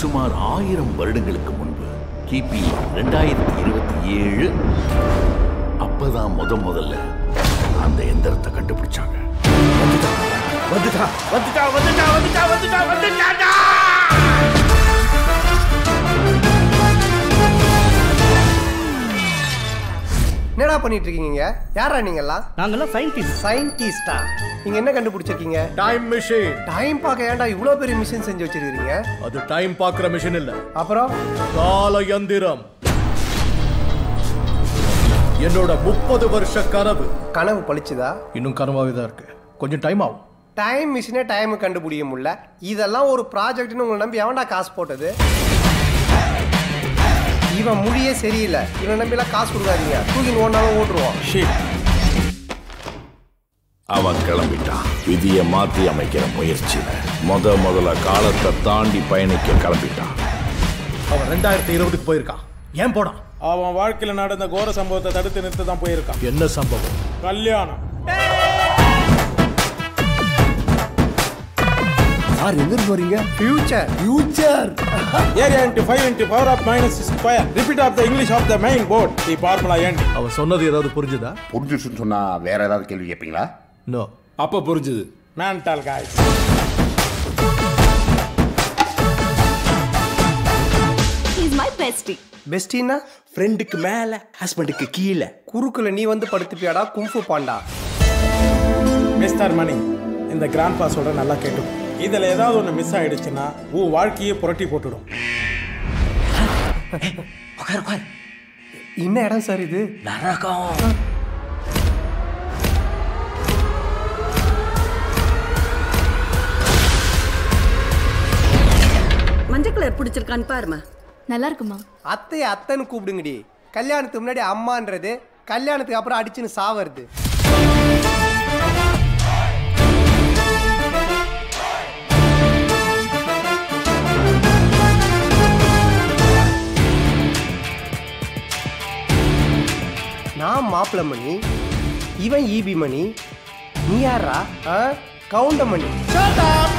சுமார் ஆயிரம் வருடங்களுக்கு முன்பு கிபி ரெண்டாயிரத்தி இருபத்தி ஏழு அப்பதான் முத முதல்ல அந்த எந்திரத்தை கண்டுபிடிச்சாங்க வந்துட்டா வந்துட்டா வந்துட்டா வந்துட்டா வந்துட்டா வந்துட்டாடா என்னடா பண்ணிட்டு இருக்கீங்க யாரா நீங்கெல்லாம் நாங்கெல்லாம் சயின்டிஸ்ட் சயின்டிஸ்டா நீங்க என்ன கண்டுபிடிச்சிருக்கீங்க டைம் மிஷின் டைம் பார்க்க ஏன்டா இவ்வளோ பெரிய மிஷின் செஞ்சு வச்சிருக்கீங்க அது டைம் பார்க்குற மிஷின் இல்ல அப்புறம் கால யந்திரம் என்னோட முப்பது வருஷ கனவு கனவு பழிச்சுதா இன்னும் கனவாவே தான் இருக்கு கொஞ்சம் டைம் ஆகும் டைம் மிஷினே டைம் கண்டுபிடிக்க முடியல இதெல்லாம் ஒரு ப்ராஜெக்ட்னு உங்களை நம்பி எவன்டா காசு போட்டது இவன் மொழியே சரியில்லை இவனை நம்பிலாம் காசு கொடுக்காதீங்க தூக்கின்னு ஓடினாலும் ஓட்டுருவோம் அவன் கிளம்பிட்டான் விதியை மாத்தி அமைக்கிற முயற்சியில முத முதல்ல காலத்தை தாண்டி பயணிக்க கிளம்பிட்டான் அவன் ரெண்டாயிரத்தி இருபதுக்கு போயிருக்கான் ஏன் போனான் அவன் வாழ்க்கையில் நடந்த கோர சம்பவத்தை தடுத்து நிறுத்த தான் போயிருக்கான் என்ன சம்பவம் கல்யாணம் சார் எங்க போறீங்க future future area into five into power of minus square repeat of the English of the main board the formula என் அவன் சொன்னது ஏதாவது புரிஞ்சுதா புரிஞ்சுச்சுன்னு சொன்னா வேற ஏதாவது கேள்வி கேட்பீங்களா நோ அப்போ புரிஞ்சுது mental guys is my bestie பெஸ்டின்னா ஃப்ரெண்டுக்கு மேல ஹஸ்பண்டுக்கு கீழே குறுக்குல நீ வந்து படுத்துப்பியாடா கும்ஃபு பாண்டா மிஸ்டர் மணி இந்த கிராண்ட் பா சொல்ற நல்லா கேட்டும் இதில் ஏதாவது ஒன்று மிஸ் ஆயிடுச்சுன்னா உன் வாழ்க்கையே புரட்டி போட்டுடும் உட்கார் உட்கார் என்ன இடம் சார் இது நரகம் மஞ்சள் கலர் பிடிச்சிருக்கான்னு பாருமா நல்லா இருக்குமா அத்தையை அத்தைன்னு கூப்பிடுங்கடி கல்யாணத்துக்கு முன்னாடி அம்மான்றது கல்யாணத்துக்கு அப்புறம் அடிச்சுன்னு சாவறது நான் மாப்பிள்ள மணி இவன் ஈபி மணி நீ யாரா கவுண்ட மணி Shut up!